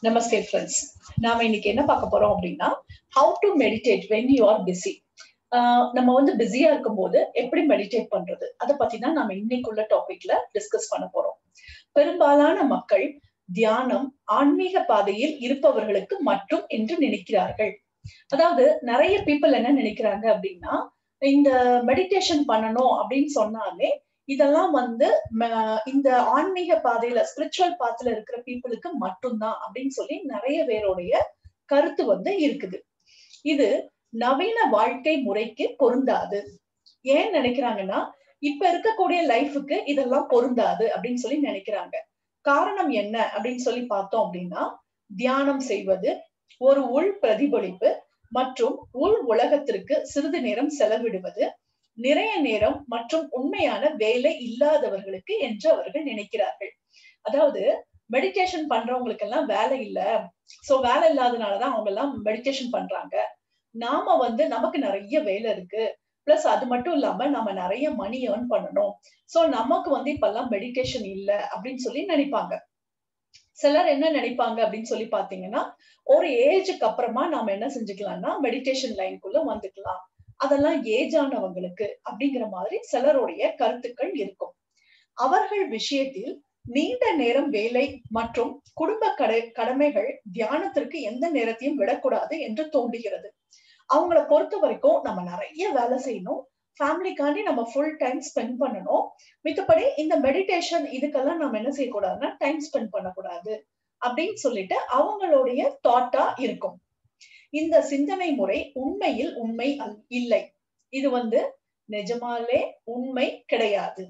நமஸ்தே friends நாம இன்னைக்கு என்ன பார்க்க போறோம் அப்படின்னா how to meditate when you are busy நம்ம வந்து பிஸியா இருக்கும்போது எப்படி மெடிடேட் பண்றது அதை பத்தி தான் நம்ம இன்னைக்குள்ள டாபிக்ல டிஸ்கஸ் பண்ண போறோம் பெரும்பாலான மக்கள் தியானம் ஆன்மீக பாதையில் இருப்பவர்களுக்கு மட்டும் என்று நினைக்கிறார்கள் அதாவது நிறைய பீப்புள் என்ன நினைக்கிறாங்க அப்படின்னா இந்த மெடிடேஷன் பண்ணணும் அப்படின்னு சொன்னாலே இதெல்லாம் வந்து இந்த ஆன்மீக பாதையில ஸ்பிரிச்சுவல் பாத்துல இருக்கிற பீப்புளுக்கு மட்டும்தான் அப்படின்னு சொல்லி நிறைய பேருடைய கருத்து வந்து இருக்குது இது நவீன வாழ்க்கை முறைக்கு பொருந்தாது ஏன் நினைக்கிறாங்கன்னா இப்ப இருக்கக்கூடிய லைஃபுக்கு இதெல்லாம் பொருந்தாது அப்படின்னு சொல்லி நினைக்கிறாங்க காரணம் என்ன அப்படின்னு சொல்லி பார்த்தோம் அப்படின்னா தியானம் செய்வது ஒரு உள் பிரதிபலிப்பு மற்றும் உள் உலகத்திற்கு சிறிது நேரம் செலவிடுவது நிறைய நேரம் மற்றும் உண்மையான வேலை இல்லாதவர்களுக்கு என்று அவர்கள் நினைக்கிறார்கள் அதாவது மெடிடேஷன் பண்றவங்களுக்கு எல்லாம் வேலை இல்ல சோ வேலை இல்லாதனாலதான் அவங்க எல்லாம் மெடிடேஷன் பண்றாங்க நாம வந்து நமக்கு நிறைய வேலை இருக்கு பிளஸ் அது மட்டும் இல்லாம நம்ம நிறைய மணி ஏர்ன் பண்ணணும் சோ நமக்கு வந்து இப்ப எல்லாம் மெடிடேஷன் இல்ல அப்படின்னு சொல்லி நினைப்பாங்க சிலர் என்ன நினைப்பாங்க அப்படின்னு சொல்லி பாத்தீங்கன்னா ஒரு ஏஜுக்கு அப்புறமா நாம என்ன செஞ்சுக்கலாம்னா மெடிடேஷன் லைனுக்குள்ள வந்துக்கலாம் அதெல்லாம் ஏஜ் ஆனவங்களுக்கு அப்படிங்கிற மாதிரி சிலருடைய கருத்துக்கள் இருக்கும் அவர்கள் விஷயத்தில் நீண்ட நேரம் வேலை மற்றும் குடும்ப கடை கடமைகள் தியானத்திற்கு எந்த நேரத்தையும் விடக்கூடாது என்று தோன்றுகிறது அவங்கள பொறுத்த வரைக்கும் நம்ம நிறைய வேலை செய்யணும் ஃபேமிலிக்காண்டி நம்ம ஃபுல் டைம் ஸ்பெண்ட் பண்ணணும் மித்தபடி இந்த மெடிடேஷன் இதுக்கெல்லாம் நம்ம என்ன செய்யக்கூடாதுன்னா டைம் ஸ்பெண்ட் பண்ணக்கூடாது அப்படின்னு சொல்லிட்டு அவங்களுடைய தாட்டா இருக்கும் இந்த சிந்தனை முறை உண்மையில் உண்மை இல்லை இது வந்து நிஜமாலே உண்மை கிடையாது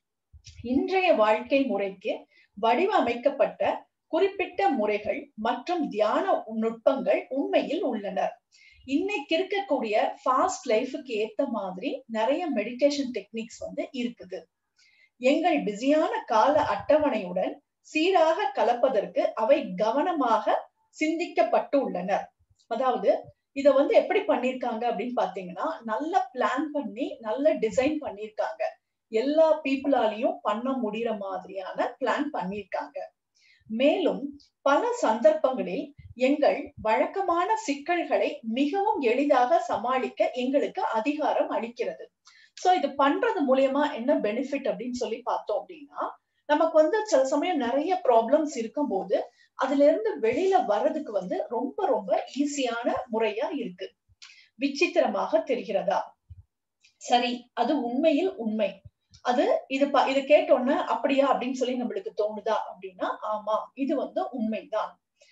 இன்றைய வாழ்க்கை முறைக்கு வடிவமைக்கப்பட்ட குறிப்பிட்ட முறைகள் மற்றும் தியான நுட்பங்கள் உண்மையில் உள்ளன இன்னைக்கு இருக்கக்கூடிய ஃபாஸ்ட் லைஃபுக்கு ஏத்த மாதிரி நிறைய மெடிடேஷன் டெக்னிக்ஸ் வந்து இருக்குது எங்கள் பிஸியான கால அட்டவணையுடன் சீராக கலப்பதற்கு அவை கவனமாக சிந்திக்கப்பட்டு உள்ளனர் அதாவது இத வந்து எப்படி பண்ணிருக்காங்க அப்படின்னு பாத்தீங்கன்னா நல்ல பிளான் பண்ணி நல்ல டிசைன் பண்ணிருக்காங்க எல்லா பீப்புளாலையும் பண்ண முடியற மாதிரியான பிளான் பண்ணிருக்காங்க மேலும் பல சந்தர்ப்பங்களில் எங்கள் வழக்கமான சிக்கல்களை மிகவும் எளிதாக சமாளிக்க எங்களுக்கு அதிகாரம் அளிக்கிறது சோ இது பண்றது மூலியமா என்ன பெனிஃபிட் அப்படின்னு சொல்லி பார்த்தோம் அப்படின்னா நமக்கு வந்து சில சமயம் நிறைய ப்ராப்ளம்ஸ் இருக்கும்போது அதுல இருந்து வெளியில வர்றதுக்கு வந்து ரொம்ப ரொம்ப ஈஸியான முறையா இருக்கு விசித்திரமாக தெரிகிறதா சரி அது உண்மையில் உண்மை அது இது இது கேட்டோன்ன அப்படியா அப்படின்னு சொல்லி நம்மளுக்கு தோணுதா அப்படின்னா ஆமா இது வந்து உண்மைதான்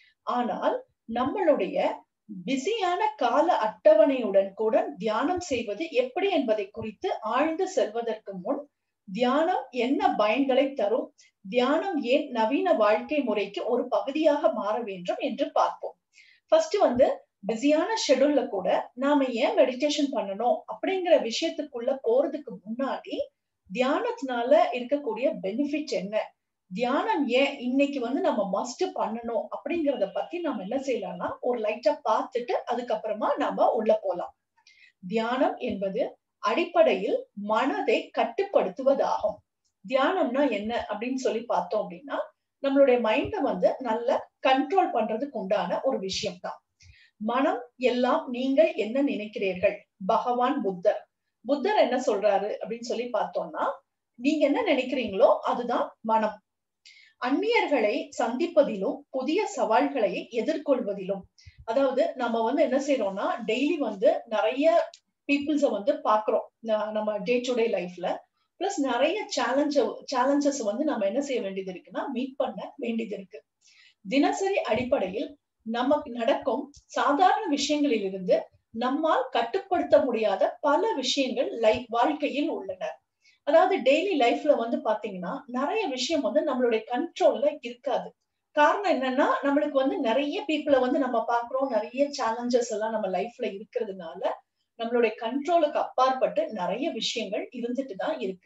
ஆனால் நம்மளுடைய பிஸியான கால அட்டவணையுடன் கூட தியானம் செய்வது எப்படி என்பதை குறித்து ஆழ்ந்து செல்வதற்கு முன் தியானம் என்ன பயன்களை தரும் தியானம் ஏன் நவீன வாழ்க்கை முறைக்கு ஒரு பகுதியாக மாற வேண்டும் என்று பார்ப்போம் ஃபர்ஸ்ட் வந்து பிஸியான ஷெடியூல்ல கூட நாம ஏன் மெடிடேஷன் பண்ணணும் அப்படிங்கிற விஷயத்துக்குள்ள போறதுக்கு முன்னாடி தியானத்தினால இருக்கக்கூடிய பெனிஃபிட் என்ன தியானம் ஏன் இன்னைக்கு வந்து நம்ம மஸ்ட் பண்ணணும் அப்படிங்கறத பத்தி நம்ம என்ன செய்யலாம்னா ஒரு லைட்டா பார்த்துட்டு அதுக்கப்புறமா நாம உள்ள போலாம் தியானம் என்பது அடிப்படையில் மனதை கட்டுப்படுத்துவதாகும் தியானம்னா என்ன அப்படின்னு சொல்லி பார்த்தோம் அப்படின்னா நம்மளுடைய மைண்ட வந்து நல்ல கண்ட்ரோல் பண்றதுக்கு உண்டான ஒரு விஷயம் தான் மனம் எல்லாம் நீங்கள் என்ன நினைக்கிறீர்கள் பகவான் புத்தர் புத்தர் என்ன சொல்றாரு அப்படின்னு சொல்லி பார்த்தோம்னா நீங்க என்ன நினைக்கிறீங்களோ அதுதான் மனம் அந்நியர்களை சந்திப்பதிலும் புதிய சவால்களை எதிர்கொள்வதிலும் அதாவது நம்ம வந்து என்ன செய்யறோம்னா டெய்லி வந்து நிறைய பீப்புள்ஸ வந்து பாக்குறோம் நம்ம டே டு டே லைஃப்ல பிளஸ் நிறைய சேலஞ்ச சேலஞ்சஸ் வந்து நம்ம என்ன செய்ய வேண்டியது இருக்குன்னா மீட் பண்ண வேண்டியது இருக்கு தினசரி அடிப்படையில் நமக்கு நடக்கும் சாதாரண விஷயங்களில் இருந்து நம்மால் கட்டுப்படுத்த முடியாத பல விஷயங்கள் லைஃப் வாழ்க்கையில் உள்ளன அதாவது டெய்லி லைஃப்ல வந்து பாத்தீங்கன்னா நிறைய விஷயம் வந்து நம்மளுடைய கண்ட்ரோல்ல இருக்காது காரணம் என்னன்னா நம்மளுக்கு வந்து நிறைய பீப்புளை வந்து நம்ம பாக்குறோம் நிறைய சேலஞ்சஸ் எல்லாம் நம்ம லைஃப்ல இருக்கிறதுனால நம்மளுடைய கண்ட்ரோலுக்கு அப்பாற்பட்டு நிறைய விஷயங்கள் இருந்துட்டு தான் இருக்கு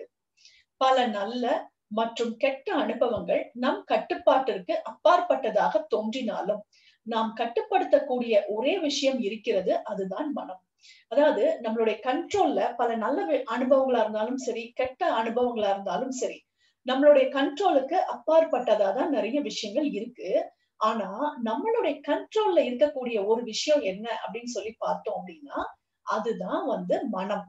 பல நல்ல மற்றும் கெட்ட அனுபவங்கள் நம் கட்டுப்பாட்டிற்கு அப்பாற்பட்டதாக தோன்றினாலும் நாம் கட்டுப்படுத்தக்கூடிய ஒரே விஷயம் இருக்கிறது அதுதான் மனம் அதாவது நம்மளுடைய கண்ட்ரோல்ல பல நல்ல அனுபவங்களா இருந்தாலும் சரி கெட்ட அனுபவங்களா இருந்தாலும் சரி நம்மளுடைய கண்ட்ரோலுக்கு அப்பாற்பட்டதா தான் நிறைய விஷயங்கள் இருக்கு ஆனா நம்மளுடைய கண்ட்ரோல்ல இருக்கக்கூடிய ஒரு விஷயம் என்ன அப்படின்னு சொல்லி பார்த்தோம் அப்படின்னா அதுதான் வந்து மனம்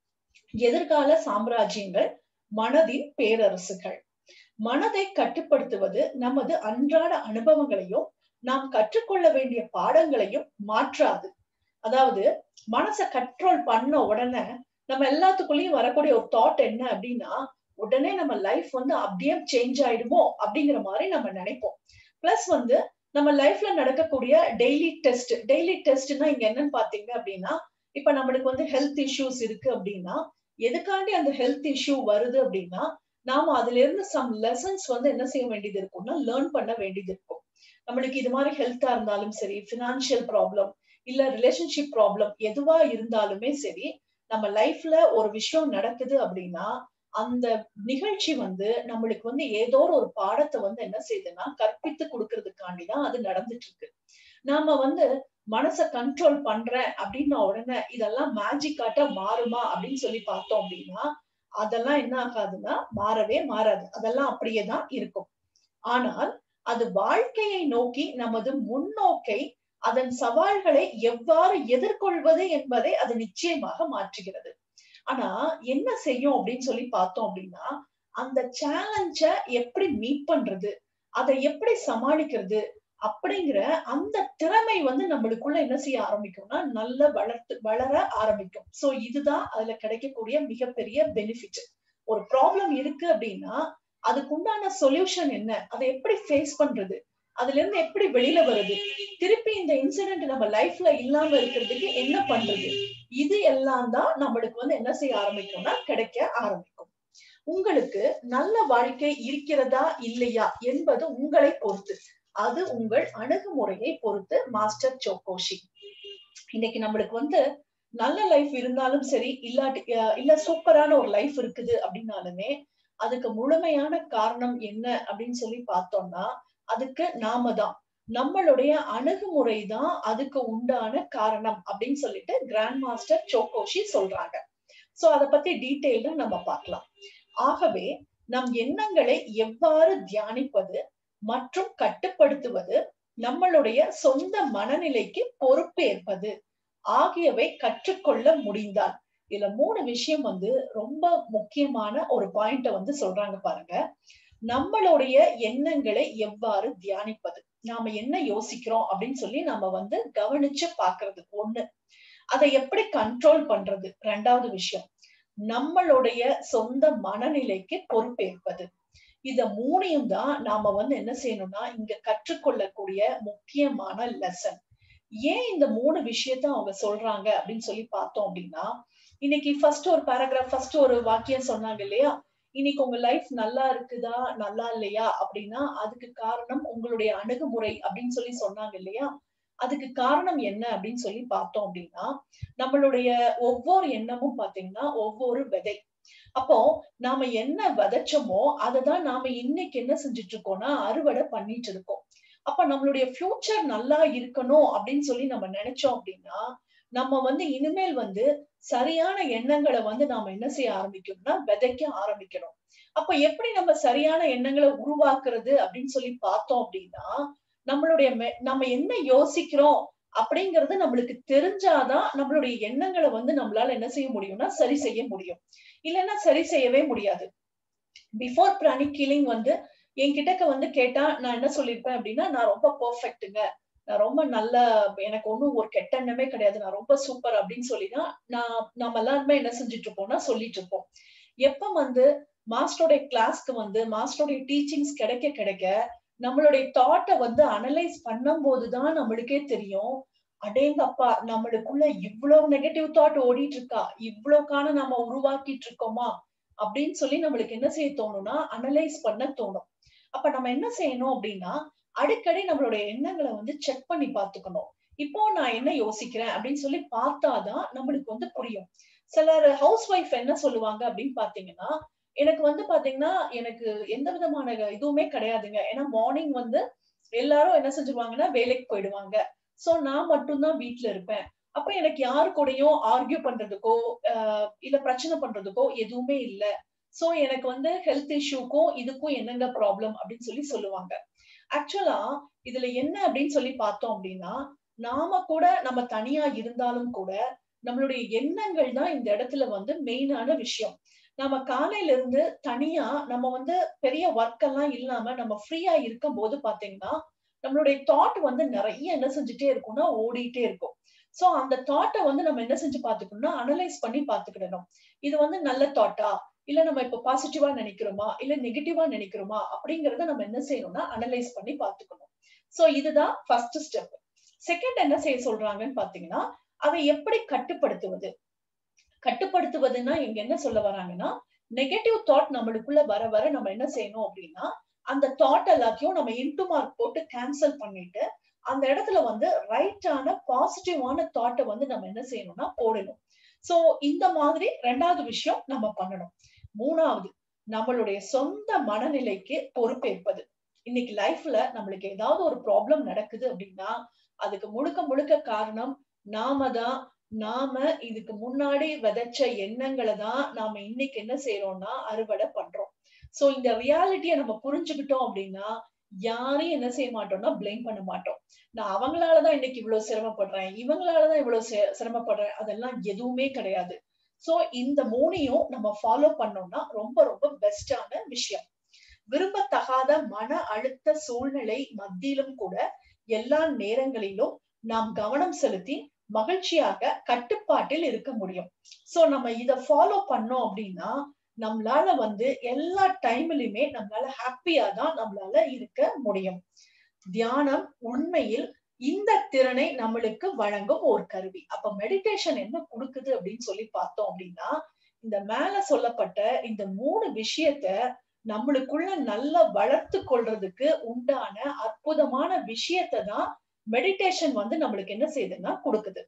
எதிர்கால சாம்ராஜ்யங்கள் மனதின் பேரரசுகள் மனதை கட்டுப்படுத்துவது நமது அன்றாட அனுபவங்களையும் நாம் கற்றுக்கொள்ள வேண்டிய பாடங்களையும் மாற்றாது அதாவது மனசை கண்ட்ரோல் பண்ண உடனே நம்ம எல்லாத்துக்குள்ளயும் வரக்கூடிய ஒரு தாட் என்ன அப்படின்னா உடனே நம்ம லைஃப் வந்து அப்படியே சேஞ்ச் ஆயிடுமோ அப்படிங்கிற மாதிரி நம்ம நினைப்போம் பிளஸ் வந்து நம்ம லைஃப்ல நடக்கக்கூடிய டெய்லி டெஸ்ட் டெய்லி டெஸ்ட்னா இங்க என்னன்னு பாத்தீங்க அப்படின்னா இப்ப நம்மளுக்கு வந்து ஹெல்த் இஷ்யூஸ் இருக்கு அப்படின்னா எதுக்காண்டி அந்த ஹெல்த் இஷ்யூ வருது அப்படின்னா நாம அதுல இருந்து சம் லெசன்ஸ் வந்து என்ன செய்ய வேண்டியது இருக்கும்னா லேர்ன் பண்ண வேண்டியது இருக்கும் நம்மளுக்கு இது மாதிரி ஹெல்த்தா இருந்தாலும் சரி பினான்சியல் ப்ராப்ளம் இல்ல ரிலேஷன்ஷிப் ப்ராப்ளம் எதுவா இருந்தாலுமே சரி நம்ம லைஃப்ல ஒரு விஷயம் நடக்குது அப்படின்னா அந்த நிகழ்ச்சி வந்து நம்மளுக்கு வந்து ஏதோ ஒரு பாடத்தை வந்து என்ன செய்யுதுன்னா கற்பித்து கொடுக்கறதுக்காண்டி தான் அது நடந்துட்டு இருக்கு நாம வந்து மனசை கண்ட்ரோல் பண்றேன் அப்படின்ன உடனே இதெல்லாம் மேஜிக்காட்டா மாறுமா அப்படின்னு சொல்லி பார்த்தோம் அப்படின்னா அதெல்லாம் என்ன ஆகாதுன்னா மாறவே மாறாது அதெல்லாம் அப்படியே தான் இருக்கும் ஆனால் அது வாழ்க்கையை நோக்கி நமது முன்னோக்கை அதன் சவால்களை எவ்வாறு எதிர்கொள்வது என்பதை அது நிச்சயமாக மாற்றுகிறது ஆனா என்ன செய்யும் அப்படின்னு சொல்லி பார்த்தோம் அப்படின்னா அந்த சேலஞ்ச எப்படி மீட் பண்றது அதை எப்படி சமாளிக்கிறது அப்படிங்கிற அந்த திறமை வந்து நம்மளுக்குள்ள என்ன செய்ய ஆரம்பிக்கும்னா நல்ல வளர்த்து வளர ஆரம்பிக்கும் சோ இதுதான் அதுல கிடைக்கக்கூடிய மிகப்பெரிய பெனிஃபிட் ஒரு ப்ராப்ளம் இருக்கு அப்படின்னா அதுக்கு உண்டான சொல்யூஷன் என்ன அதை எப்படி ஃபேஸ் பண்றது அதுல இருந்து எப்படி வெளியில வருது திருப்பி இந்த இன்சிடென்ட் நம்ம லைஃப்ல இல்லாம இருக்கிறதுக்கு என்ன பண்றது இது எல்லாம் தான் நம்மளுக்கு வந்து என்ன செய்ய ஆரம்பிக்கும்னா கிடைக்க ஆரம்பிக்கும் உங்களுக்கு நல்ல வாழ்க்கை இருக்கிறதா இல்லையா என்பது உங்களை பொறுத்து அது உங்கள் அணுகுமுறையை பொறுத்து மாஸ்டர் சோகோஷி இன்னைக்கு நம்மளுக்கு வந்து நல்ல லைஃப் இருந்தாலும் சரி இல்லாட்டி இல்ல சூப்பரான ஒரு லைஃப் இருக்குது அப்படின்னாலுமே அதுக்கு முழுமையான காரணம் என்ன அப்படின்னு சொல்லி பார்த்தோம்னா அதுக்கு நாம தான் நம்மளுடைய அணுகுமுறை தான் அதுக்கு உண்டான காரணம் அப்படின்னு சொல்லிட்டு கிராண்ட் மாஸ்டர் சோகோஷி சொல்றாங்க சோ அதை பத்தி டீட்டெயில்டா நம்ம பார்க்கலாம் ஆகவே நம் எண்ணங்களை எவ்வாறு தியானிப்பது மற்றும் கட்டுப்படுத்துவது நம்மளுடைய சொந்த மனநிலைக்கு பொறுப்பேற்பது ஆகியவை கற்றுக்கொள்ள முடிந்தால் இதுல மூணு விஷயம் வந்து ரொம்ப முக்கியமான ஒரு பாயிண்ட வந்து சொல்றாங்க பாருங்க நம்மளுடைய எண்ணங்களை எவ்வாறு தியானிப்பது நாம என்ன யோசிக்கிறோம் அப்படின்னு சொல்லி நம்ம வந்து கவனிச்சு பாக்குறது ஒண்ணு அதை எப்படி கண்ட்ரோல் பண்றது ரெண்டாவது விஷயம் நம்மளுடைய சொந்த மனநிலைக்கு பொறுப்பேற்பது இத மூணையும் தான் நாம வந்து என்ன செய்யணும்னா இங்க கற்றுக்கொள்ளக்கூடிய முக்கியமான லெசன் ஏன் இந்த மூணு விஷயத்த அவங்க சொல்றாங்க அப்படின்னு சொல்லி பார்த்தோம் அப்படின்னா இன்னைக்கு ஃபர்ஸ்ட் ஒரு பேராகிராஃப் ஃபர்ஸ்ட் ஒரு வாக்கியம் சொன்னாங்க இல்லையா இன்னைக்கு உங்க லைஃப் நல்லா இருக்குதா நல்லா இல்லையா அப்படின்னா அதுக்கு காரணம் உங்களுடைய அணுகுமுறை அப்படின்னு சொல்லி சொன்னாங்க இல்லையா அதுக்கு காரணம் என்ன அப்படின்னு சொல்லி பார்த்தோம் அப்படின்னா நம்மளுடைய ஒவ்வொரு எண்ணமும் பாத்தீங்கன்னா ஒவ்வொரு விதை அப்போ நாம என்ன விதைச்சோமோ அததான் நாம இன்னைக்கு என்ன செஞ்சுட்டு இருக்கோம்னா அறுவடை பண்ணிட்டு இருக்கோம் அப்ப நம்மளுடைய ஃபியூச்சர் நல்லா இருக்கணும் அப்படின்னு சொல்லி நம்ம நினைச்சோம் அப்படின்னா நம்ம வந்து இனிமேல் வந்து சரியான எண்ணங்களை வந்து நாம என்ன செய்ய ஆரம்பிக்கணும்னா விதைக்க ஆரம்பிக்கணும் அப்ப எப்படி நம்ம சரியான எண்ணங்களை உருவாக்குறது அப்படின்னு சொல்லி பார்த்தோம் அப்படின்னா நம்மளுடைய நம்ம என்ன யோசிக்கிறோம் அப்படிங்கறது நம்மளுக்கு தெரிஞ்சாதான் நம்மளுடைய எண்ணங்களை வந்து நம்மளால என்ன செய்ய முடியும்னா சரி செய்ய முடியும் இல்லைன்னா சரி செய்யவே முடியாது பிஃபோர் பிராணி கில்லிங் வந்து என்கிட்டக்க வந்து கேட்டா நான் என்ன சொல்லியிருப்பேன் அப்படின்னா நான் ரொம்ப பெர்ஃபெக்ட்டுங்க நான் ரொம்ப நல்ல எனக்கு ஒண்ணும் ஒரு கெட்ட எண்ணமே கிடையாது நான் ரொம்ப சூப்பர் அப்படின்னு சொல்லிதான் நான் நம்ம எல்லாருமே என்ன செஞ்சுட்டு இருப்போம்னா சொல்லிட்டு இருப்போம் எப்ப வந்து மாஸ்டருடைய கிளாஸ்க்கு வந்து மாஸ்டருடைய டீச்சிங்ஸ் கிடைக்க கிடைக்க நம்மளுடைய தாட்டை வந்து அனலைஸ் பண்ணும் போதுதான் நம்மளுக்கே தெரியும் அடேங்கப்பா நம்மளுக்குள்ள இவ்வளவு நெகட்டிவ் தாட் ஓடிட்டு இருக்கா இவ்வளவுக்கான நம்ம உருவாக்கிட்டு இருக்கோமா அப்படின்னு சொல்லி நம்மளுக்கு என்ன செய்ய தோணும்னா அனலைஸ் பண்ண தோணும் அப்ப நம்ம என்ன செய்யணும் அப்படின்னா அடிக்கடி நம்மளுடைய எண்ணங்களை வந்து செக் பண்ணி பார்த்துக்கணும் இப்போ நான் என்ன யோசிக்கிறேன் அப்படின்னு சொல்லி பார்த்தாதான் நம்மளுக்கு வந்து புரியும் சிலர் ஹவுஸ் ஒய்ஃப் என்ன சொல்லுவாங்க அப்படின்னு பாத்தீங்கன்னா எனக்கு வந்து பாத்தீங்கன்னா எனக்கு எந்த விதமான இதுவுமே கிடையாதுங்க ஏன்னா மார்னிங் வந்து எல்லாரும் என்ன செஞ்சுருவாங்கன்னா வேலைக்கு போயிடுவாங்க சோ நான் மட்டும்தான் வீட்டுல இருப்பேன் அப்ப எனக்கு யாரு கூடயும் ஆர்கியூ பண்றதுக்கோ இல்ல பிரச்சனை பண்றதுக்கோ எதுவுமே இல்ல சோ எனக்கு வந்து ஹெல்த் இஷ்யூக்கும் இதுக்கும் என்னங்க ப்ராப்ளம் அப்படின்னு சொல்லி சொல்லுவாங்க ஆக்சுவலா இதுல என்ன அப்படின்னு சொல்லி பார்த்தோம் அப்படின்னா நாம கூட நம்ம தனியா இருந்தாலும் கூட நம்மளுடைய எண்ணங்கள் தான் இந்த இடத்துல வந்து மெயினான விஷயம் நம்ம காலையில இருந்து தனியா நம்ம வந்து பெரிய ஒர்க் எல்லாம் இல்லாம நம்ம ஃப்ரீயா இருக்கும் போது பாத்தீங்கன்னா நம்மளுடைய தாட் வந்து நிறைய என்ன செஞ்சுட்டே இருக்கும்னா ஓடிட்டே இருக்கும் சோ அந்த தாட்டை வந்து நம்ம என்ன செஞ்சு பாத்துக்கணும்னா அனலைஸ் பண்ணி பாத்துக்கிடணும் இது வந்து நல்ல தாட்டா இல்ல நம்ம இப்ப பாசிட்டிவா நினைக்கிறோமா இல்ல நெகட்டிவா நினைக்கிறோமா அப்படிங்கறத நம்ம என்ன செய்யணும்னா அனலைஸ் பண்ணி பாத்துக்கணும் சோ இதுதான் ஃபர்ஸ்ட் ஸ்டெப் செகண்ட் என்ன செய்ய சொல்றாங்கன்னு பாத்தீங்கன்னா அதை எப்படி கட்டுப்படுத்துவது கட்டுப்படுத்துவதுன்னா இங்க என்ன சொல்ல வராங்கன்னா நெகட்டிவ் தாட் நம்மளுக்குள்ள வர வர நம்ம என்ன செய்யணும் அப்படின்னா அந்த தாட் எல்லாத்தையும் நம்ம இன்டு மார்க் போட்டு கேன்சல் பண்ணிட்டு அந்த இடத்துல வந்து ரைட்டான பாசிட்டிவான தாட்டை வந்து நம்ம என்ன செய்யணும்னா போடணும் சோ இந்த மாதிரி ரெண்டாவது விஷயம் நம்ம பண்ணணும் மூணாவது நம்மளுடைய சொந்த மனநிலைக்கு பொறுப்பேற்பது இன்னைக்கு லைஃப்ல நம்மளுக்கு ஏதாவது ஒரு ப்ராப்ளம் நடக்குது அப்படின்னா அதுக்கு முழுக்க முழுக்க காரணம் நாம தான் நாம இதுக்கு முன்னாடி விதைச்ச எண்ணங்களை தான் நாம இன்னைக்கு என்ன செய்யறோம்னா அறுவடை பண்றோம் சோ இந்த ரியாலிட்டியை நம்ம புரிஞ்சுக்கிட்டோம் அப்படின்னா யாரையும் என்ன செய்ய மாட்டோம்னா பிளேம் பண்ண மாட்டோம் நான் அவங்களாலதான் இன்னைக்கு இவ்வளவு சிரமப்படுறேன் இவங்களாலதான் இவ்வளவு சிரமப்படுறேன் அதெல்லாம் எதுவுமே கிடையாது சோ இந்த மூணையும் நம்ம ஃபாலோ பண்ணோம்னா ரொம்ப ரொம்ப பெஸ்டான விஷயம் விரும்பத்தகாத மன அழுத்த சூழ்நிலை மத்தியிலும் கூட எல்லா நேரங்களிலும் நாம் கவனம் செலுத்தி மகிழ்ச்சியாக கட்டுப்பாட்டில் இருக்க முடியும் சோ நம்ம இத ஃபாலோ பண்ணோம் அப்படின்னா நம்மளால வந்து எல்லா டைம்லயுமே நம்மளால ஹாப்பியா தான் நம்மளால இருக்க முடியும் தியானம் உண்மையில் இந்த திறனை நம்மளுக்கு வழங்கும் ஒரு கருவி அப்ப மெடிடேஷன் என்ன கொடுக்குது அப்படின்னு சொல்லி பார்த்தோம் அப்படின்னா இந்த மேல சொல்லப்பட்ட இந்த மூணு விஷயத்த நம்மளுக்குள்ள நல்லா வளர்த்து கொள்றதுக்கு உண்டான அற்புதமான விஷயத்தை தான் மெடிடேஷன் வந்து நம்மளுக்கு என்ன செய்யுதுன்னா கொடுக்குது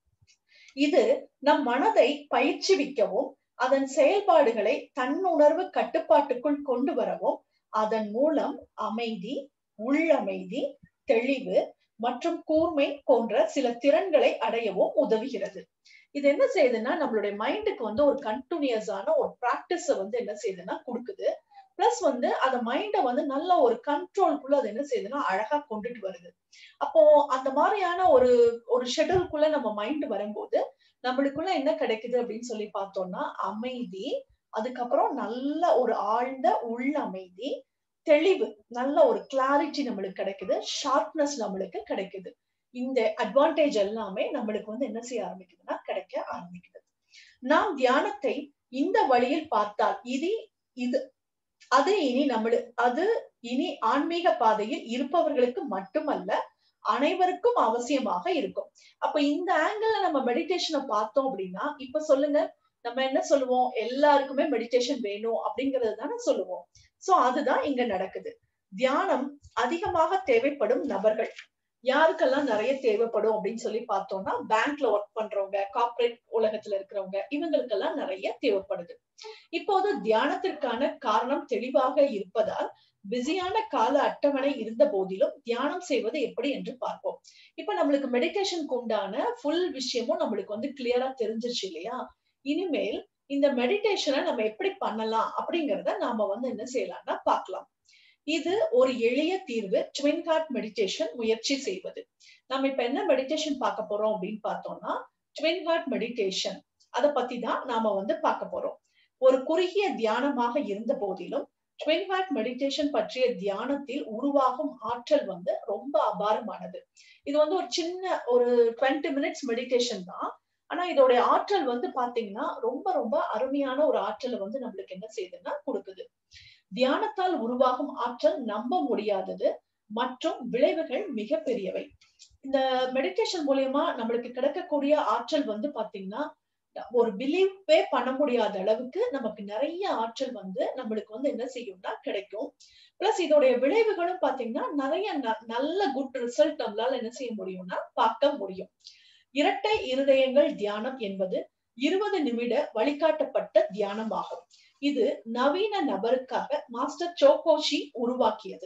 இது நம் மனதை பயிற்சிவிக்கவும் அதன் செயல்பாடுகளை தன்னுணர்வு கட்டுப்பாட்டுக்குள் கொண்டு வரவும் அதன் மூலம் அமைதி உள்ளமைதி தெளிவு மற்றும் கூர்மை போன்ற சில திறன்களை அடையவும் உதவுகிறது இது என்ன செய்யுதுன்னா நம்மளுடைய மைண்டுக்கு வந்து ஒரு கண்டினியூஸான ஒரு பிராக்டிஸ வந்து என்ன செய்யுதுன்னா கொடுக்குது பிளஸ் வந்து அந்த மைண்டை வந்து நல்ல ஒரு கண்ட்ரோல்குள்ள அது என்ன செய்யுதுன்னா அழகா கொண்டுட்டு வருது அப்போ அந்த மாதிரியான ஒரு ஒரு ஷெடியூல்குள்ள நம்ம மைண்ட் வரும்போது நம்மளுக்குள்ள என்ன கிடைக்குது அப்படின்னு சொல்லி பார்த்தோம்னா அமைதி அதுக்கப்புறம் நல்ல ஒரு ஆழ்ந்த உள் அமைதி தெளிவு நல்ல ஒரு கிளாரிட்டி நம்மளுக்கு கிடைக்குது ஷார்ப்னஸ் நம்மளுக்கு கிடைக்குது இந்த அட்வான்டேஜ் எல்லாமே நம்மளுக்கு வந்து என்ன செய்ய ஆரம்பிக்குதுன்னா கிடைக்க ஆரம்பிக்குது நாம் தியானத்தை இந்த வழியில் பார்த்தால் இது இது அது இனி நம்மளு அது இனி ஆன்மீக பாதையில் இருப்பவர்களுக்கு மட்டுமல்ல அனைவருக்கும் அவசியமாக இருக்கும் அப்ப இந்த ஆங்கிள் நம்ம மெடிடேஷனை பார்த்தோம் அப்படின்னா இப்ப சொல்லுங்க நம்ம என்ன சொல்லுவோம் எல்லாருக்குமே மெடிடேஷன் வேணும் அப்படிங்கறது தானே சொல்லுவோம் சோ அதுதான் இங்க நடக்குது தியானம் அதிகமாக தேவைப்படும் நபர்கள் யாருக்கெல்லாம் நிறைய தேவைப்படும் அப்படின்னு சொல்லி பார்த்தோம்னா பேங்க்ல ஒர்க் பண்றவங்க கார்பரேட் உலகத்துல இருக்கிறவங்க இவங்களுக்கெல்லாம் நிறைய தேவைப்படுது இப்போது தியானத்திற்கான காரணம் தெளிவாக இருப்பதால் பிஸியான கால அட்டவணை இருந்த போதிலும் தியானம் செய்வது எப்படி என்று பார்ப்போம் இப்ப நம்மளுக்கு மெடிடேஷனுக்கு உண்டான ஃபுல் விஷயமும் நம்மளுக்கு வந்து கிளியரா தெரிஞ்சிருச்சு இல்லையா இனிமேல் இந்த மெடிடேஷனை நம்ம எப்படி பண்ணலாம் அப்படிங்கறத நாம வந்து என்ன செய்யலாம்னா பார்க்கலாம் இது ஒரு எளிய தீர்வு ட்வின் ஹார்ட் மெடிடேஷன் முயற்சி செய்வது நம்ம இப்ப என்ன மெடிடேஷன் பார்க்க போறோம் அப்படின்னு பார்த்தோம்னா ட்வின் ஹார்ட் மெடிடேஷன் அதை பத்தி தான் நாம வந்து பார்க்க போறோம் ஒரு குறுகிய தியானமாக இருந்த போதிலும் ட்வின் ஹார்ட் மெடிடேஷன் பற்றிய தியானத்தில் உருவாகும் ஆற்றல் வந்து ரொம்ப அபாரமானது இது வந்து ஒரு சின்ன ஒரு டுவெண்ட்டி மினிட்ஸ் மெடிடேஷன் தான் ஆனா இதோடைய ஆற்றல் வந்து பாத்தீங்கன்னா ரொம்ப ரொம்ப அருமையான ஒரு ஆற்றலை வந்து நம்மளுக்கு என்ன செய்யுதுன்னா கொடுக்குது தியானத்தால் உருவாகும் ஆற்றல் நம்ப முடியாதது மற்றும் விளைவுகள் மிக பெரியவை இந்த மெடிடேஷன் மூலியமா நம்மளுக்கு கிடைக்கக்கூடிய ஆற்றல் வந்து பாத்தீங்கன்னா ஒரு பிலீவே பண்ண முடியாத அளவுக்கு நமக்கு நிறைய ஆற்றல் வந்து நம்மளுக்கு வந்து என்ன செய்யும்னா கிடைக்கும் பிளஸ் இதோடைய விளைவுகளும் பாத்தீங்கன்னா நிறைய நல்ல குட் ரிசல்ட் நம்மளால என்ன செய்ய முடியும்னா பார்க்க முடியும் இரட்டை இருதயங்கள் தியானம் என்பது இருபது நிமிட வழிகாட்டப்பட்ட தியானம் ஆகும் இது நவீன நபருக்காக மாஸ்டர் சோகோஷி உருவாக்கியது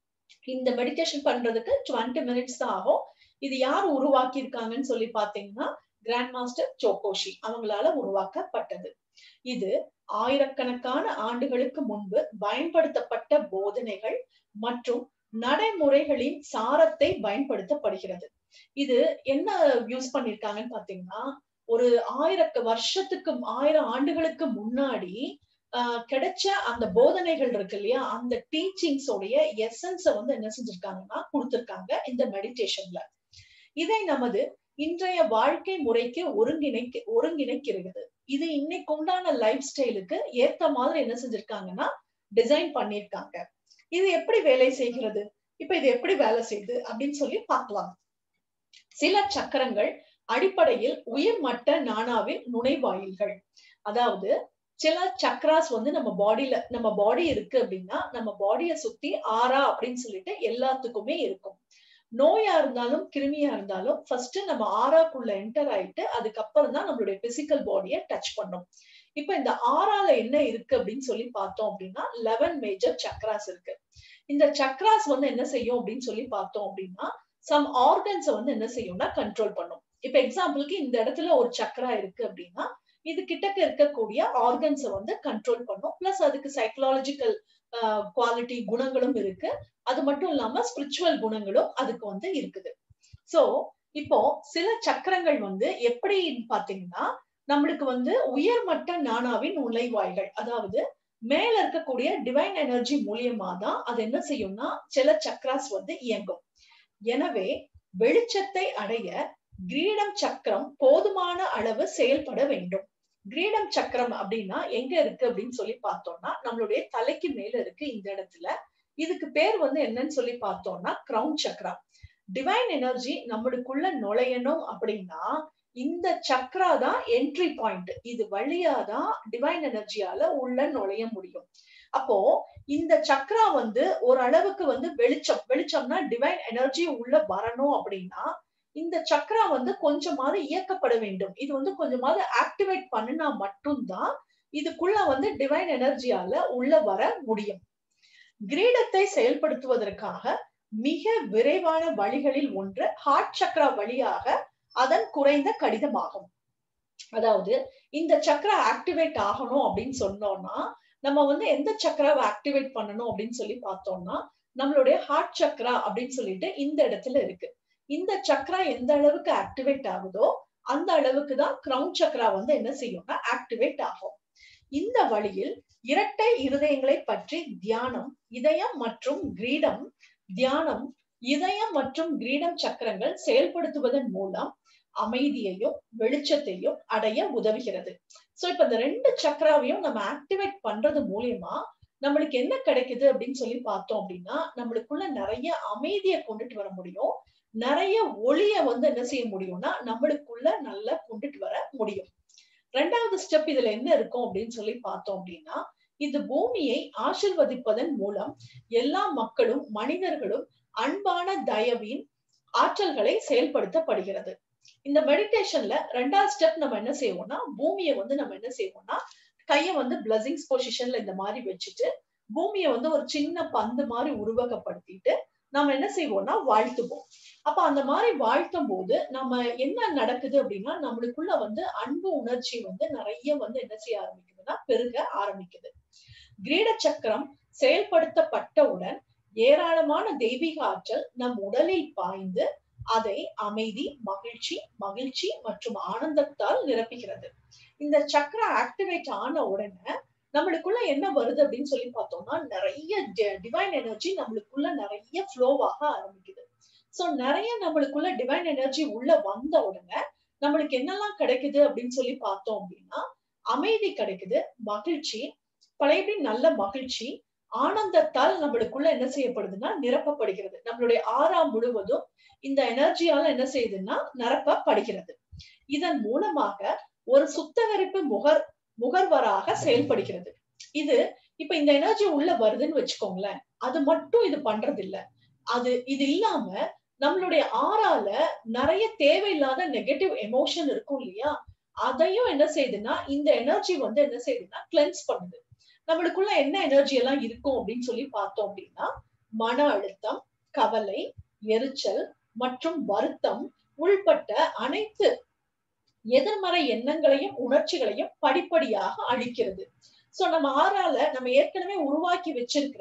இந்த மெடிடேஷன் பண்றதுக்கு டுவெண்ட்டி மினிட்ஸ் தான் ஆகும் இது யார் உருவாக்கி இருக்காங்கன்னு சொல்லி பாத்தீங்கன்னா கிராண்ட் மாஸ்டர் சோகோஷி அவங்களால உருவாக்கப்பட்டது இது ஆயிரக்கணக்கான ஆண்டுகளுக்கு முன்பு பயன்படுத்தப்பட்ட போதனைகள் மற்றும் நடைமுறைகளின் சாரத்தை பயன்படுத்தப்படுகிறது இது என்ன யூஸ் பண்ணிருக்காங்கன்னு பாத்தீங்கன்னா ஒரு ஆயிரக்கு வருஷத்துக்கு ஆயிரம் ஆண்டுகளுக்கு முன்னாடி ஆஹ் கிடைச்ச அந்த போதனைகள் இருக்கு இல்லையா அந்த டீச்சிங்ஸ் உடைய எசன்ஸ வந்து என்ன செஞ்சிருக்காங்கன்னா கொடுத்திருக்காங்க இந்த மெடிடேஷன்ல இதை நமது இன்றைய வாழ்க்கை முறைக்கு ஒருங்கிணைக்க ஒருங்கிணைக்கிறது இது இன்னைக்கு உண்டான லைஃப் ஸ்டைலுக்கு ஏத்த மாதிரி என்ன செஞ்சிருக்காங்கன்னா டிசைன் பண்ணிருக்காங்க இது எப்படி வேலை செய்கிறது இப்ப இது எப்படி வேலை செய்யுது அப்படின்னு சொல்லி பார்க்கலாம் சில சக்கரங்கள் அடிப்படையில் உயர்மட்ட நானாவின் நுழைவாயில்கள் அதாவது சில சக்ராஸ் வந்து நம்ம பாடியில நம்ம பாடி இருக்கு அப்படின்னா நம்ம பாடியை சுத்தி ஆறா அப்படின்னு சொல்லிட்டு எல்லாத்துக்குமே இருக்கும் நோயா இருந்தாலும் கிருமியா இருந்தாலும் ஃபர்ஸ்ட் நம்ம ஆறாக்குள்ள என்டர் ஆயிட்டு அதுக்கப்புறம் தான் நம்மளுடைய பிசிக்கல் பாடியை டச் பண்ணும் இப்ப இந்த ஆறால என்ன இருக்கு அப்படின்னு சொல்லி பார்த்தோம் அப்படின்னா லெவன் மேஜர் சக்ராஸ் இருக்கு இந்த சக்ராஸ் வந்து என்ன செய்யும் அப்படின்னு சொல்லி பார்த்தோம் அப்படின்னா சம் ஆர்கன்ஸை வந்து என்ன செய்யும்னா கண்ட்ரோல் பண்ணும் இப்ப எக்ஸாம்பிளுக்கு இந்த இடத்துல ஒரு சக்ரா இருக்கு அப்படின்னா இது கிட்டக்க இருக்கக்கூடிய ஆர்கன்ஸை வந்து கண்ட்ரோல் பண்ணும் பிளஸ் அதுக்கு சைக்கலாஜிக்கல் குவாலிட்டி குணங்களும் இருக்கு அது மட்டும் இல்லாம ஸ்பிரிச்சுவல் குணங்களும் அதுக்கு வந்து இருக்குது சோ இப்போ சில சக்கரங்கள் வந்து எப்படின்னு பாத்தீங்கன்னா நம்மளுக்கு வந்து உயர்மட்ட நானாவின் நுழைவாய்கள் அதாவது மேல இருக்கக்கூடிய டிவைன் எனர்ஜி மூலியமா தான் அது என்ன செய்யும்னா சில சக்ராஸ் வந்து இயங்கும் எனவே வெளிச்சத்தை அடைய கிரீடம் சக்கரம் போதுமான அளவு செயல்பட வேண்டும் கிரீடம் சக்கரம் அப்படின்னா எங்க இருக்கு அப்படின்னு சொல்லி பார்த்தோம்னா நம்மளுடைய தலைக்கு மேல இருக்கு இந்த இடத்துல இதுக்கு பேர் வந்து என்னன்னு சொல்லி பார்த்தோம்னா கிரவுன் சக்கரா டிவைன் எனர்ஜி நம்மளுக்குள்ள நுழையணும் அப்படின்னா இந்த சக்ரா தான் என்ட்ரி பாயிண்ட் இது வழியாதான் டிவைன் எனர்ஜியால உள்ள நுழைய முடியும் அப்போ இந்த சக்ரா வந்து ஒரு அளவுக்கு வந்து வெளிச்சம் வெளிச்சம்னா டிவைன் எனர்ஜி உள்ள வரணும் அப்படின்னா இந்த சக்ரா வந்து கொஞ்சமாவது இயக்கப்பட வேண்டும் இது வந்து கொஞ்சமாவது ஆக்டிவேட் பண்ணினா மட்டும்தான் இதுக்குள்ள வந்து டிவைன் எனர்ஜியால உள்ள வர முடியும் கிரீடத்தை செயல்படுத்துவதற்காக மிக விரைவான வழிகளில் ஒன்று ஹார்ட் சக்ரா வழியாக அதன் குறைந்த கடிதமாகும் அதாவது இந்த சக்ரா ஆக்டிவேட் ஆகணும் அப்படின்னு சொன்னோம்னா நம்ம வந்து எந்த சக்கராவை ஆக்டிவேட் பண்ணணும் அப்படின்னு சொல்லி பார்த்தோம்னா நம்மளுடைய ஹார்ட் சக்ரா அப்படின்னு சொல்லிட்டு இந்த இடத்துல இருக்கு இந்த சக்ரா எந்த அளவுக்கு ஆக்டிவேட் ஆகுதோ அந்த அளவுக்கு தான் கிரவுன் சக்ரா வந்து என்ன செய்யும்னா ஆக்டிவேட் ஆகும் இந்த வழியில் இரட்டை இருதயங்களை பற்றி தியானம் இதயம் மற்றும் கிரீடம் தியானம் இதயம் மற்றும் கிரீடம் சக்கரங்கள் செயல்படுத்துவதன் மூலம் அமைதியையும் வெளிச்சத்தையும் அடைய உதவுகிறது சோ இப்ப இந்த ரெண்டு சக்கராவையும் நம்ம ஆக்டிவேட் பண்றது மூலியமா நம்மளுக்கு என்ன கிடைக்குது அப்படின்னு சொல்லி பார்த்தோம் அப்படின்னா நம்மளுக்குள்ள நிறைய அமைதியை கொண்டுட்டு வர முடியும் நிறைய ஒளிய வந்து என்ன செய்ய முடியும்னா நம்மளுக்குள்ள நல்லா கொண்டுட்டு வர முடியும் ரெண்டாவது ஸ்டெப் இதுல என்ன இருக்கும் அப்படின்னு சொல்லி பார்த்தோம் அப்படின்னா இது பூமியை ஆசிர்வதிப்பதன் மூலம் எல்லா மக்களும் மனிதர்களும் அன்பான தயவின் ஆற்றல்களை செயல்படுத்தப்படுகிறது இந்த மெடிடேஷன்ல ரெண்டாவது ஸ்டெப் நம்ம என்ன செய்வோம்னா பூமியை வந்து நம்ம என்ன செய்வோம்னா கைய வந்து பிளஸிங்ஸ் பொசிஷன்ல இந்த மாதிரி வச்சுட்டு பூமியை வந்து ஒரு சின்ன பந்து மாதிரி உருவகப்படுத்திட்டு நம்ம என்ன செய்வோம்னா வாழ்த்துவோம் அப்ப அந்த மாதிரி வாழ்த்தும் போது நம்ம என்ன நடக்குது அப்படின்னா நம்மளுக்குள்ள வந்து அன்பு உணர்ச்சி வந்து நிறைய வந்து என்ன செய்ய ஆரம்பிக்குதுன்னா பெருக ஆரம்பிக்குது கிரீட சக்கரம் செயல்படுத்தப்பட்டவுடன் ஏராளமான தெய்வீக ஆற்றல் நம் உடலில் பாய்ந்து அதை அமைதி மகிழ்ச்சி மகிழ்ச்சி மற்றும் ஆனந்தத்தால் நிரப்புகிறது இந்த சக்கர ஆக்டிவேட் ஆன உடனே நம்மளுக்குள்ள என்ன வருது அப்படின்னு சொல்லி பார்த்தோம்னா நிறைய டிவைன் எனர்ஜி நம்மளுக்குள்ள நிறைய ஃப்ளோவாக ஆரம்பிக்குது சோ நிறைய நம்மளுக்குள்ள டிவைன் எனர்ஜி உள்ள வந்த உடனே நம்மளுக்கு என்னெல்லாம் கிடைக்குது அப்படின்னு சொல்லி பார்த்தோம் அப்படின்னா அமைதி கிடைக்குது மகிழ்ச்சி பழையபடி நல்ல மகிழ்ச்சி ஆனந்தத்தால் நம்மளுக்குள்ள என்ன செய்யப்படுதுன்னா நிரப்பப்படுகிறது நம்மளுடைய ஆறாம் முழுவதும் இந்த எனர்ஜியால என்ன செய்யுதுன்னா நிரப்பப்படுகிறது இதன் மூலமாக ஒரு சுத்தகரிப்பு முகர் முகர்வராக செயல்படுகிறது இது இப்ப இந்த எனர்ஜி உள்ள வருதுன்னு வச்சுக்கோங்களேன் அது மட்டும் இது பண்றது இல்ல அது இது இல்லாம நம்மளுடைய ஆறால நிறைய தேவையில்லாத நெகட்டிவ் எமோஷன் இருக்கும் இல்லையா அதையும் என்ன செய்யுதுன்னா இந்த எனர்ஜி வந்து என்ன செய்யுதுன்னா கிளென்ஸ் பண்ணுது நம்மளுக்குள்ள என்ன எனர்ஜி எல்லாம் இருக்கும் அப்படின்னு சொல்லி பார்த்தோம் அப்படின்னா மன அழுத்தம் கவலை எரிச்சல் மற்றும் வருத்தம் உள்பட்ட அனைத்து எதிர்மறை எண்ணங்களையும் உணர்ச்சிகளையும் படிப்படியாக அழிக்கிறது சோ நம்ம ஆறால நம்ம ஏற்கனவே உருவாக்கி வச்சிருக்கிற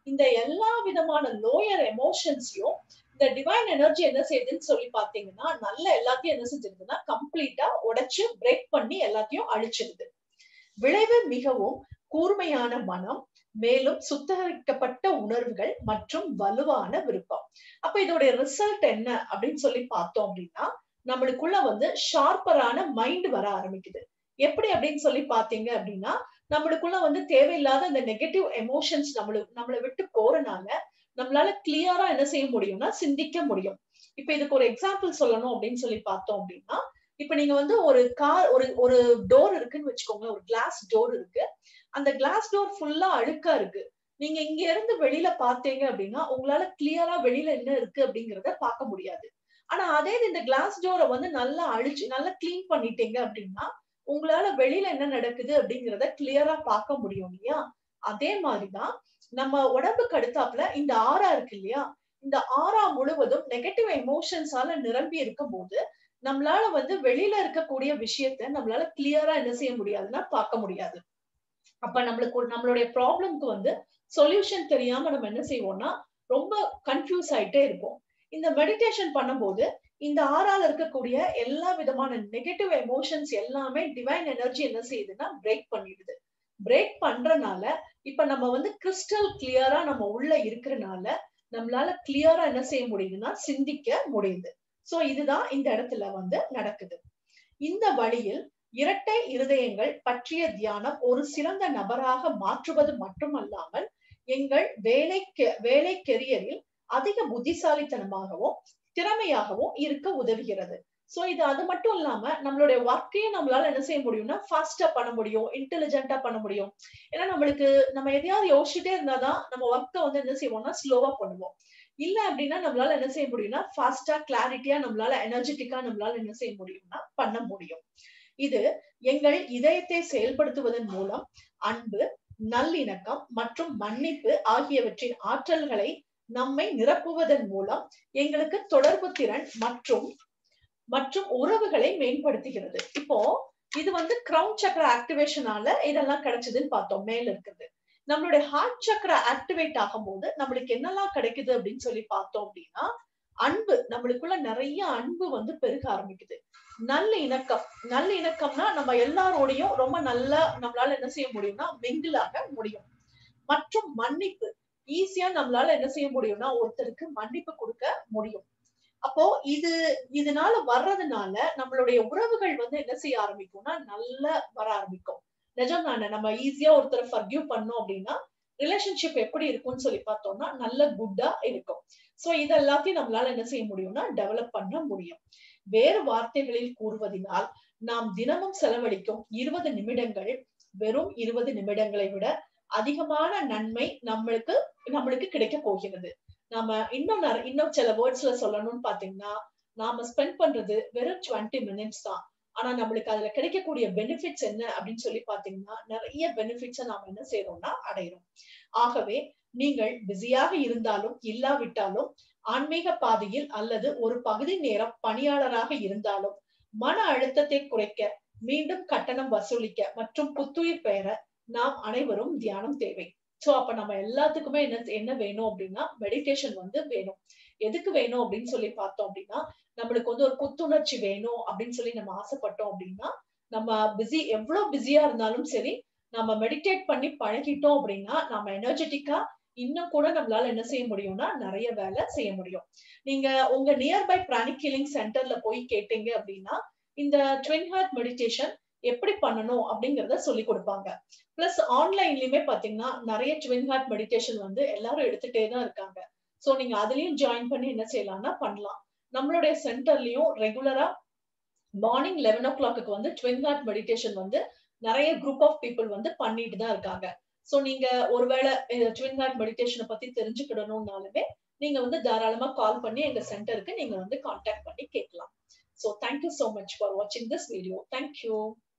இந்த எல்லா விதமான லோயர் எமோஷன்ஸையும் இந்த டிவைன் எனர்ஜி என்ன செய்யுதுன்னு சொல்லி பாத்தீங்கன்னா நல்ல எல்லாத்தையும் என்ன செஞ்சிருதுன்னா கம்ப்ளீட்டா உடைச்சு பிரேக் பண்ணி எல்லாத்தையும் அழிச்சிருது விளைவு மிகவும் கூர்மையான மனம் மேலும் சுத்தகரிக்கப்பட்ட உணர்வுகள் மற்றும் வலுவான விருப்பம் அப்ப இதோடைய ரிசல்ட் என்ன அப்படின்னு சொல்லி பார்த்தோம் அப்படின்னா நம்மளுக்குள்ள வந்து ஷார்ப்பரான மைண்ட் வர ஆரம்பிக்குது எப்படி அப்படின்னு சொல்லி பாத்தீங்க அப்படின்னா நம்மளுக்குள்ள வந்து தேவையில்லாத இந்த நெகட்டிவ் எமோஷன்ஸ் நம்மளுக்கு நம்மளை விட்டு போறனால நம்மளால கிளியரா என்ன செய்ய முடியும்னா சிந்திக்க முடியும் இப்ப இதுக்கு ஒரு எக்ஸாம்பிள் சொல்லணும் அப்படின்னு சொல்லி பார்த்தோம் அப்படின்னா இப்ப நீங்க வந்து ஒரு கார் ஒரு ஒரு டோர் இருக்குன்னு வச்சுக்கோங்க ஒரு கிளாஸ் டோர் இருக்கு அந்த கிளாஸ் டோர் ஃபுல்லா அழுக்கா இருக்கு நீங்க இங்க இருந்து வெளியில பாத்தீங்க அப்படின்னா உங்களால கிளியரா வெளியில என்ன இருக்கு அப்படிங்கறத பார்க்க முடியாது ஆனா அதே இந்த கிளாஸ் டோரை வந்து நல்லா அழிச்சு நல்லா கிளீன் பண்ணிட்டீங்க அப்படின்னா உங்களால வெளியில என்ன நடக்குது அப்படிங்கறத கிளியரா பார்க்க முடியும் இல்லையா அதே மாதிரிதான் நம்ம உடம்புக்கு அடுத்தாப்புல இந்த ஆறா இருக்கு இல்லையா இந்த ஆறா முழுவதும் நெகட்டிவ் எமோஷன்ஸால நிரம்பி இருக்கும் போது நம்மளால வந்து வெளியில இருக்கக்கூடிய விஷயத்த நம்மளால கிளியரா என்ன செய்ய முடியாதுன்னா பார்க்க முடியாது அப்ப நம்மளுக்கு ஒரு நம்மளுடைய ப்ராப்ளம்க்கு வந்து சொல்யூஷன் தெரியாம நம்ம என்ன செய்வோம்னா ரொம்ப கன்ஃபியூஸ் ஆயிட்டே இருப்போம் இந்த மெடிடேஷன் பண்ணும்போது இந்த ஆறால இருக்கக்கூடிய எல்லா விதமான நெகட்டிவ் எமோஷன்ஸ் எல்லாமே டிவைன் எனர்ஜி என்ன செய்யுதுன்னா பிரேக் பண்ணிடுது பிரேக் பண்றனால இப்ப நம்ம வந்து கிறிஸ்டல் கிளியரா நம்ம உள்ள இருக்கிறனால நம்மளால கிளியரா என்ன செய்ய முடியுதுன்னா சிந்திக்க முடியுது சோ இதுதான் இந்த இடத்துல வந்து நடக்குது இந்த வழியில் இரட்டை இருதயங்கள் பற்றிய தியானம் ஒரு சிறந்த நபராக மாற்றுவது மட்டுமல்லாமல் எங்கள் வேலை வேலை கெரியரில் அதிக புத்திசாலித்தனமாகவும் திறமையாகவும் இருக்க உதவுகிறது சோ இது அது மட்டும் இல்லாம நம்மளுடைய ஒர்க்கையும் நம்மளால என்ன செய்ய முடியும்னா ஃபாஸ்டா பண்ண முடியும் இன்டெலிஜென்ட்டா பண்ண முடியும் ஏன்னா நம்மளுக்கு நம்ம எதையாவது யோசிச்சுட்டே இருந்தாதான் நம்ம ஒர்க்கை வந்து என்ன செய்வோம்னா ஸ்லோவா பண்ணுவோம் இல்ல அப்படின்னா நம்மளால என்ன செய்ய முடியும்னா ஃபாஸ்டா கிளாரிட்டியா நம்மளால எனர்ஜெட்டிக்கா நம்மளால என்ன செய்ய முடியும்னா பண்ண முடியும் இது எங்கள் இதயத்தை செயல்படுத்துவதன் மூலம் அன்பு நல்லிணக்கம் மற்றும் மன்னிப்பு ஆகியவற்றின் ஆற்றல்களை நம்மை நிரப்புவதன் மூலம் எங்களுக்கு தொடர்பு திறன் மற்றும் மற்றும் உறவுகளை மேம்படுத்துகிறது இப்போ இது வந்து கிரவுன் சக்கர ஆக்டிவேஷனால இதெல்லாம் கிடைச்சதுன்னு பார்த்தோம் மேல இருக்குது நம்மளுடைய ஹார்ட் சக்கரா ஆக்டிவேட் ஆகும்போது நம்மளுக்கு என்னெல்லாம் கிடைக்குது அப்படின்னு சொல்லி பார்த்தோம் அப்படின்னா அன்பு நம்மளுக்குள்ள நிறைய அன்பு வந்து பெருக ஆரம்பிக்குது நல்ல இணக்கம் நல்ல இணக்கம்னா நம்ம எல்லாரோடையும் ரொம்ப நல்லா நம்மளால என்ன செய்ய முடியும்னா மிங்கிளாக முடியும் மற்றும் மன்னிப்பு ஈஸியா நம்மளால என்ன செய்ய முடியும்னா ஒருத்தருக்கு மன்னிப்பு கொடுக்க முடியும் அப்போ இது இதனால வர்றதுனால நம்மளுடைய உறவுகள் வந்து என்ன செய்ய ஆரம்பிக்கும்னா நல்லா வர ஆரம்பிக்கும் நிஜம் தானே நம்ம ஈஸியா ஒருத்தரை ஃபர்கியூ பண்ணோம் அப்படின்னா ரிலேஷன்ஷிப் எப்படி இருக்கும்னு சொல்லி பார்த்தோம்னா நல்ல குட்டா இருக்கும் சோ இது எல்லாத்தையும் நம்மளால என்ன செய்ய முடியும்னா டெவலப் பண்ண முடியும் வேறு வார்த்தைகளில் கூறுவதனால் நாம் தினமும் செலவழிக்கும் இருபது நிமிடங்கள் வெறும் இருபது நிமிடங்களை விட அதிகமான நன்மை நம்மளுக்கு நம்மளுக்கு கிடைக்க போகிறது நாம இன்னும் இன்னும் சில வேர்ட்ஸ்ல சொல்லணும்னு பாத்தீங்கன்னா நாம ஸ்பெண்ட் பண்றது வெறும் டுவெண்ட்டி மினிட்ஸ் தான் ஆனா நம்மளுக்கு அதுல கிடைக்கக்கூடிய பெனிஃபிட்ஸ் என்ன அப்படின்னு சொல்லி பாத்தீங்கன்னா நிறைய பெனிஃபிட்ஸை நாம என்ன செய்யறோம்னா அடையிறோம் ஆகவே நீங்கள் பிஸியாக இருந்தாலும் இல்லாவிட்டாலும் ஆன்மீக பாதையில் அல்லது ஒரு பகுதி நேரம் பணியாளராக இருந்தாலும் மன அழுத்தத்தை குறைக்க மீண்டும் கட்டணம் வசூலிக்க மற்றும் புத்துயிர் பெற நாம் அனைவரும் தியானம் தேவை சோ அப்ப நம்ம எல்லாத்துக்குமே என்ன என்ன வேணும் அப்படின்னா மெடிடேஷன் வந்து வேணும் எதுக்கு வேணும் அப்படின்னு சொல்லி பார்த்தோம் அப்படின்னா நம்மளுக்கு வந்து ஒரு புத்துணர்ச்சி வேணும் அப்படின்னு சொல்லி நம்ம ஆசைப்பட்டோம் அப்படின்னா நம்ம பிஸி எவ்வளவு பிஸியா இருந்தாலும் சரி நம்ம மெடிடேட் பண்ணி பழகிட்டோம் அப்படின்னா நம்ம எனர்ஜெட்டிக்கா இன்னும் கூட நம்மளால என்ன செய்ய முடியும்னா நிறைய வேலை செய்ய முடியும் நீங்க உங்க நியர்பை பிராணிக் ஹீலிங் சென்டர்ல போய் கேட்டீங்க அப்படின்னா இந்த ட்வின் ஹார்ட் மெடிடேஷன் எப்படி பண்ணணும் அப்படிங்கறத சொல்லி கொடுப்பாங்க பிளஸ் ஆன்லைன்லயுமே பாத்தீங்கன்னா நிறைய ட்வின் ஹார்ட் மெடிடேஷன் வந்து எல்லாரும் எடுத்துட்டே தான் இருக்காங்க சோ நீங்க அதுலயும் ஜாயின் பண்ணி என்ன செய்யலாம்னா பண்ணலாம் நம்மளுடைய சென்டர்லயும் ரெகுலரா மார்னிங் லெவன் ஓ கிளாக்கு வந்து ட்வின் ஹார்ட் மெடிடேஷன் வந்து நிறைய குரூப் ஆஃப் பீப்புள் வந்து பண்ணிட்டு தான் இருக்காங்க சோ நீங்க ஒருவேளை ட்வின் ஹார்ட் மெடிடேஷனை பத்தி தெரிஞ்சுக்கிடணும்னாலுமே நீங்க வந்து தாராளமா கால் பண்ணி எங்க சென்டருக்கு நீங்க வந்து கான்டாக்ட் பண்ணி கேட்கலாம் so thank you so much for வாட்சிங் திஸ் வீடியோ தேங்க்யூ